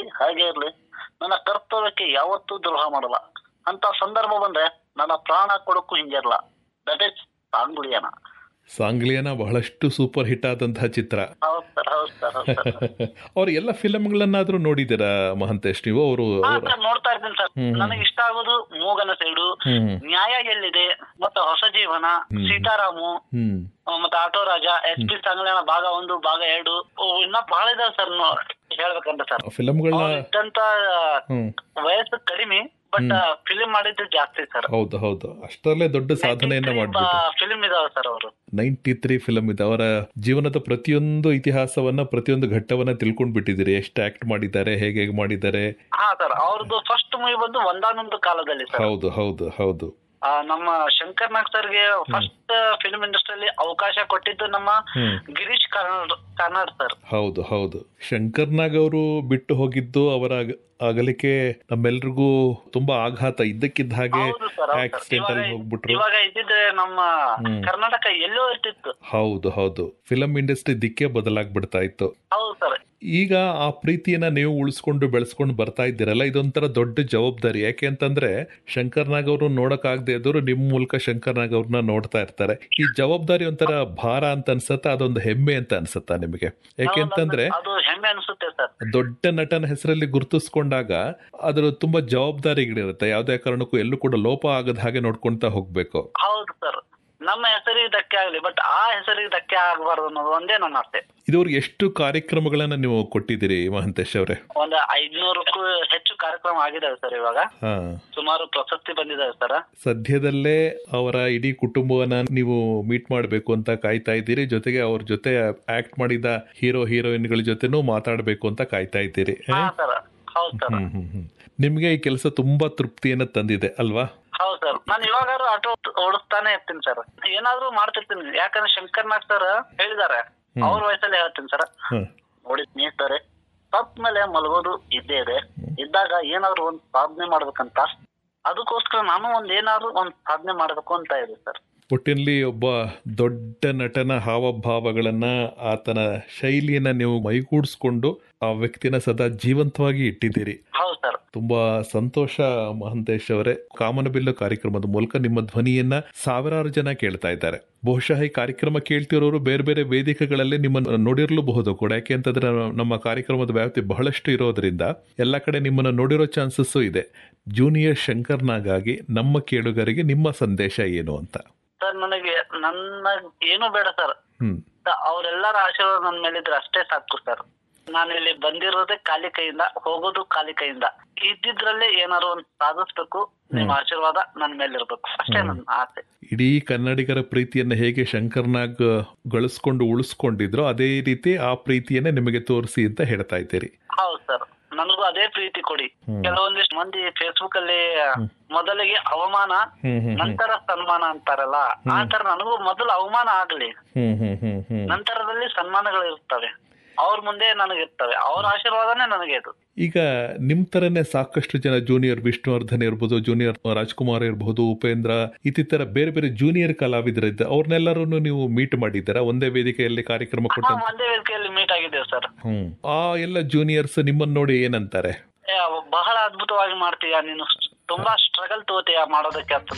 ಹಾಗೆ ಇರ್ಲಿ ನನ್ನ ಕರ್ತವ್ಯಕ್ಕೆ ಯಾವತ್ತೂ ದ್ರೋಹ ಮಾಡಲ್ಲ ಅಂತ ಸಂದರ್ಭ ಬಂದ್ರೆ ನನ್ನ ಪ್ರಾಣ ಕೊಡಕ್ಕೂ ಹಿಂಜರಲ್ಲ ದಟ್ ಇಸ್ ಸಾಂಗ್ಲಿಯನ ಸಾಂಗ್ಲಿಯನ ಬಹಳಷ್ಟು ಸೂಪರ್ ಹಿಟ್ ಆದಂತಹ ಚಿತ್ರ ಹೌದ್ ಸರ್ ಹೌದ್ ಸರ್ ಹೌದ್ ಸರ್ ಅವ್ರ ಎಲ್ಲ ಫಿಲಮ್ಗಳನ್ನಾದ್ರೂ ನೋಡಿದ್ದೀರಾ ಮಹಂತೇಶ್ ನೀವು ಅವರು ಹಾ ಅವರ ಸರ್ ನೋಡ್ತಾ ಇರ್ತೀನಿ ಸರ್ ಹ್ಮ್. ನನಗೆ ಇಷ್ಟ ಆಗೋದು ಮೂಗನ ಸೈಡು ಹ್ಮ್ ನ್ಯಾಯ ಎಲ್ಲಿದೆ ಮತ್ತೆ ಹೊಸ ಜೀವನ ಹ್ಮ್. ಸೀತಾರಾಮು ಹ್ಮ್ ಆ, ಮತ್ತೆ auto Raja S P Sangliana ಭಾಗ ಒಂದು ಭಾಗ ಎರಡು ಓ, ಇನ್ನ ಬಹಳ ಇದಾವೆ ಸರ್ ಹೇಳ್ಬೇಕಂತ ಸರ್ ಫಿಲಮ್ಗಳನ್ನ ಅವ್ರು ಇದ್ದಂತ ಹ್ಮ್ ವಯಸ್ಸು ಕಡಿಮೆ ಬಟ್ ಫಿಲಿಂ ಮಾಡಿದ್ದು ಜಾಸ್ತಿ ಸರ್ ಹೌದು ಹೌದು ಅಷ್ಟರಲ್ಲೇ ದೊಡ್ಡ ಸಾಧನೆಯನ್ನ ಮಾಡ್ಬಿಟ್ಟು ಫಿಲಿಂ ಇದಾವೆ ಸರ್ ಅವರು ನೈಂಟಿ ತ್ರೀ ಫಿಲಮ್ ಇದೆ ಅವರ ಜೀವನದ ಪ್ರತಿಯೊಂದು ಇತಿಹಾಸವನ್ನ ಪ್ರತಿಯೊಂದು ಘಟ್ಟವನ್ನ ತಿಳ್ಕೊಂಡ್ ಬಿಟ್ಟಿದ್ದೀರಿ ಎಷ್ಟು ಆಕ್ಟ್ ಮಾಡಿದ್ದಾರೆ ಹೇಗೆ ಹೇಗೆ ಮಾಡಿದ್ದಾರೆ ಹಾ ಸರ್ ಅವ್ರದ್ದು ಫಸ್ಟ್ ಮೂವಿ ಬಂದು ಒಂದಾನೊಂದು ಕಾಲದಲ್ಲಿ ಸರ್ ಹೌದು ಹೌದು ಹೌದು ಆ, ನಮ್ಮ ಶಂಕರ್ ನಾಗ್ ಸರ್ಗೆ ಫಸ್ಟ್ ಫಿಲ್ಮ್ ಇಂಡಸ್ಟ್ರಿಯಲ್ಲಿ ಅವಕಾಶ ಕೊಟ್ಟಿದ್ದು ನಮ್ಮ ಹ್ಮ್ ಗಿರೀಶ್ ಕಾರ್ನಾಡ್ ಕಾರ್ನಾಡ್ ಸರ್ ಹೌದು ಹೌದು ಶಂಕರ್ನಾಗ್ ಅವರು ಬಿಟ್ಟು ಹೋಗಿದ್ದು ಅವರ ಅಗ- ಅಗಲಿಕೆ ನಮ್ಮೆಲ್ರಿಗೂ ತುಂಬಾ ಆಘಾತ ಇದ್ದಕ್ಕಿದ್ದ ಹಾಗೆ ಹೌದು ಸರ್ ಹೌದು ಸರ್. ಆಕ್ಸಿಡೆಂಟ್ ಅಲ್ಲಿ ಇವಾಗ- ಹೋಗ್ಬಿಟ್ರು ಇವಾಗ ಇದ್ದಿದ್ರೆ ನಮ್ಮ ಹ್ಮ್. ಕರ್ನಾಟಕ ಎಲ್ಲೋ ಇರ್ತಿತ್ತು ಹೌದು ಹೌದು ಫಿಲಂ ಇಂಡಸ್ಟ್ರಿ ದಿಕ್ಕೇ ಬದಲಾಗ್ಬಿಡ್ತಾ ಇತ್ತು ಹೌದು ಸರ್ ಈಗ ಆ ಪ್ರೀತಿಯನ್ನ ನೀವು ಉಳಿಸ್ಕೊಂಡು ಬೆಳೆಸ್ಕೊಂಡು ಬರ್ತಾ ಇದ್ದೀರಲ್ಲ ಇದೊಂಥರ ದೊಡ್ಡ ಜವಾಬ್ದಾರಿ ಯಾಕೆ ಅಂತಂದ್ರೆ ಶಂಕರ್ನಾಗ್ ಅವರು ನೋಡಕ್ಕಾಗದೆ ಇದ್ದವರು ನಿಮ್ ಮೂಲಕ ಶಂಕರ್ನಾಗ್ ಅವ್ರನ್ನ ನೋಡ್ತಾ ಇರ್ತಾರೆ ಈ ಜವಾಬ್ದಾರಿ ಒಂಥರ ಭಾರ ಅಂತ ಅನ್ಸತ್ತಾ ಅದೊಂದು ಹೆಮ್ಮೆ ಅಂತ ಅನ್ಸತ್ತಾ ನಿಮಗೆ ಯಾಕೆ ಅಂತಂದ್ರೆ ಅದು ಹೆಮ್ಮೆ ಅನ್ಸುತ್ತೆ ಸರ್ ದೊಡ್ಡ ನಟನ ಹೆಸರಲ್ಲಿ ಗುರುತಿಸ್ಕೊಂಡಾಗ ಅದ್ರ ತುಂಬಾ ಜವಾಬ್ದಾರಿಗಳಿರುತ್ತೆ ಯಾವುದೇ ಕಾರಣಕ್ಕೂ ಎಲ್ಲೂ ಕೂಡ ಲೋಪ ಆಗದ ಹಾಗೆ ನೋಡ್ಕೊಂತಾ ಹೋಗ್ಬೇಕು ಹೌದು ಸರ್ ನಮ್ಮ ಹೆಸರಿಗೆ ಧಕ್ಕೆ ಆಗ್ಲಿ ಬಟ್ ಆ ಹೆಸರಿಗೆ ಧಕ್ಕೆ ಆಗಬಾರ್ದು ಅನ್ನೋದು ಒಂದೇ ನನ್ನ ಆಸೆ ಇದುವರೆಗೆ ಎಷ್ಟು ಕಾರ್ಯಕ್ರಮಗಳನ್ನ ನೀವು ಕೊಟ್ಟಿದ್ದೀರಿ ಮಹಂತೇಶ್ ಅವರೇ ಒಂದು ಐದ್ನೂರಕ್ಕೂ ಹೆಚ್ಚು ಕಾರ್ಯಕ್ರಮ ಆಗಿದಾವೆ ಸರ್ ಇವಾಗ ಹಾ ಸುಮಾರು ಪ್ರಶಸ್ತಿ ಬಂದಿದಾವೆ ಸರ್ ಸದ್ಯದಲ್ಲೇ ಅವರ ಇಡೀ ಕುಟುಂಬವನ್ನ ನೀವು ಮೀಟ್ ಮಾಡಬೇಕು ಅಂತ ಕಾಯ್ತಾ ಇದ್ದೀರಿ ಜೊತೆಗೆ ಅವ್ರ ಜೊತೆ ಆಕ್ಟ್ ಮಾಡಿದ ಹೀರೋ ಹೀರೋಯಿನ್ಗಳ ಜೊತೆನೂ ಮಾತಾಡಬೇಕು ಅಂತ ಕಾಯ್ತಾ ಇದ್ದೀರಿ ಹಾ ಸರ್ ಹೌದು ಸರ್ ಹ್ಮ್ ಹ್ಮ್ ಹ್ಮ್ ನಿಮ್ಗೆ ಈ ಕೆಲಸ ತುಂಬಾ ತೃಪ್ತಿಯನ್ನ ತಂದಿದೆ ಅಲ್ವಾ ಹೌದು ಸರ್ ನಾನು ಇವಾಗಾದ್ರೂ ಆಟೋ ಓಡಿಸ್ತಾನೆ ಇರ್ತೀನಿ ಸರ್ ಏನಾದ್ರೂ ಮಾಡ್ತಿರ್ತೀನಿ ಯಾಕಂದ್ರೆ ಶಂಕರ್ ನಾಗ್ ಸರ್ ಹೇಳಿದಾರೆ ಅವ್ರ ವಯಸ್ಸಲ್ಲಿ ಹೇಳ್ತೀನಿ ಸರ್ ಹ್ಮ್ ನೋಡಿ ಸ್ನೇಹಿತರೆ ಸತ್ ಮೇಲೆ ಮಲಗೋದು ಇದ್ದೇ ಇದೆ ಇದ್ದಾಗ ಏನಾದ್ರು ಒಂದ್ ಸಾಧನೆ ಮಾಡ್ಬೇಕಂತ ಅದಕ್ಕೋಸ್ಕರ ನಾನು ಒಂದ್ ಏನಾದ್ರು ಒಂದ್ ಸಾಧನೆ ಮಾಡ್ಬೇಕು ಅಂತ ಇದೆ ಸರ್ ಒಟ್ಟಿನಲ್ಲಿ ಒಬ್ಬ ದೊಡ್ಡ ನಟನ ಹಾವಭಾವಗಳನ್ನ ಆತನ ಶೈಲಿಯನ್ನ ನೀವು ಮೈಗೂಡಿಸ್ಕೊಂಡು ಆ ವ್ಯಕ್ತಿನ ಸದಾ ಜೀವಂತವಾಗಿ ಇಟ್ಟಿದ್ದೀರಿ ಹೌದು ಸರ್ ತುಂಬಾ ಸಂತೋಷ ಮಹಂತೇಶ್ ಅವರೇ ಕಾಮನಬಿಲ್ಲು ಕಾರ್ಯಕ್ರಮದ ಮೂಲಕ ನಿಮ್ಮ ಧ್ವನಿಯನ್ನ ಸಾವಿರಾರು ಜನ ಕೇಳ್ತಾ ಇದ್ದಾರೆ ಬಹುಶಃ ಈ ಕಾರ್ಯಕ್ರಮ ಕೇಳ್ತಿರೋರು ಬೇರೆ ಬೇರೆ ವೇದಿಕೆಗಳಲ್ಲಿ ನಿಮ್ಮನ್ನು ನೋಡಿರಲೂಬಹುದು ಕೂಡ ಯಾಕೆ ಅಂತಂದ್ರೆ ನಮ್ಮ ಕಾರ್ಯಕ್ರಮದ ವ್ಯಾಪ್ತಿ ಬಹಳಷ್ಟು ಇರೋದ್ರಿಂದ ಎಲ್ಲ ಕಡೆ ನಿಮ್ಮನ್ನು ನೋಡಿರೋ ಚಾನ್ಸಸ್ಸು ಇದೆ ಜೂನಿಯರ್ ಶಂಕರ್ನಾಗಾಗಿ ನಮ್ಮ ಕೇಳುಗರಿಗೆ ನಿಮ್ಮ ಸಂದೇಶ ಏನು ಅಂತ ಸರ್ ನನಗೆ ನನ್ನ ಏನು ಬೇಡ ಸರ್ ಹ್ಮ್ ಅವರೆಲ್ಲರ ಆಶೀರ್ವಾದ ನನ್ನ ಮೇಲಿದ್ರೆ ಅಷ್ಟೇ ಸಾಕು ಸರ್ ನಾನು ಇಲ್ಲಿ ಬಂದಿರೋದೇ ಖಾಲಿ ಕೈಯಿಂದ ಹೋಗೋದು ಖಾಲಿ ಕೈಯಿಂದ ಇದ್ದಿದ್ರಲ್ಲೇ ಏನಾದ್ರು ಒಂದ್ ಸಾಧಿಸ್ಬೇಕು ನಿಮ್ಮ ಆಶೀರ್ವಾದ ನನ್ನ ಮೇಲಿರ್ಬೇಕು ಅಷ್ಟೇ ನನ್ನ ಆಸೆ ಇಡೀ ಕನ್ನಡಿಗರ ಪ್ರೀತಿಯನ್ನ ಹೇಗೆ ಶಂಕರ್ನಾಗ್ ಗಳಿಸ್ಕೊಂಡು ಉಳಿಸ್ಕೊಂಡಿದ್ರೋ ಅದೇ ರೀತಿ ಆ ಪ್ರೀತಿಯನ್ನ ನಿಮಗೆ ತೋರಿಸಿ ಅಂತ ಹೇಳ್ತಾ ಇದ್ದೀರಿ ಹೌದು ಸರ್ ನನಗೂ ಅದೇ ಪ್ರೀತಿ ಕೊಡಿ ಕೆಲವೊಂದಿಷ್ಟು ಮಂದಿ ಫೇಸ್ಬುಕ್ ಅಲ್ಲಿ ಮೊದಲಿಗೆ ಅವಮಾನ ಹ್ಮ್ ಹ್ಮ್ ನಂತರ ಸನ್ಮಾನ ಅಂತಾರಲ್ಲ ಆ ತರ ನನಗೂ ಮೊದಲು ಅವಮಾನ ಆಗ್ಲಿ ಹ್ಮ್ ಹ್ಮ್ ಹ್ಮ್ ಹ್ಮ್ ನಂತರದಲ್ಲಿ ಸನ್ಮಾನಗಳು ಇರ್ತವೆ ಅವ್ರ ಮುಂದೆ ನನಗಿರ್ತವೆ ಅವ್ರ ಆಶೀರ್ವಾದನೇ ನನಗೆ ಇದು ಈಗ ನಿಮ್ ತರನೇ ಸಾಕಷ್ಟು ಜನ ಜೂನಿಯರ್ ವಿಷ್ಣುವರ್ಧನ್ ಇರ್ಬೋದು ಜೂನಿಯರ್ ರಾಜ್ಕುಮಾರ್ ಇರ್ಬೋದು ಉಪೇಂದ್ರ ಇತರ ಬೇರೆ ಬೇರೆ ಜೂನಿಯರ್ ಕಲಾವಿದರಿದ್ದ ಅವ್ರನ್ನೆಲ್ಲರೂ ನೀವು ಮೀಟ್ ಮಾಡಿದ್ದೀರಾ ಒಂದೇ ವೇದಿಕೆಯಲ್ಲಿ ಕಾರ್ಯಕ್ರಮ ಹಾ, ಕೊಟ್ಟ ಒಂದೇ ವೇದಿಕೆಯಲ್ಲಿ ಮೀಟ್ ಆಗಿದ್ದೇವೆ ಸರ್ ಹ್ಮ್ ಆ ಎಲ್ಲ ಜೂನಿಯರ್ಸ್ ನಿಮ್ಮನ್ನ ನೋಡಿ ಏನಂತಾರೆ ಬಹಳ ಅದ್ಭುತವಾಗಿ ಮಾಡ್ತೀಯ ನೀನು ತುಂಬಾ ಸ್ಟ್ರಗಲ್ ತಗೋತೀಯ ಮಾಡೋದಕ್ಕೆ ಅಂತ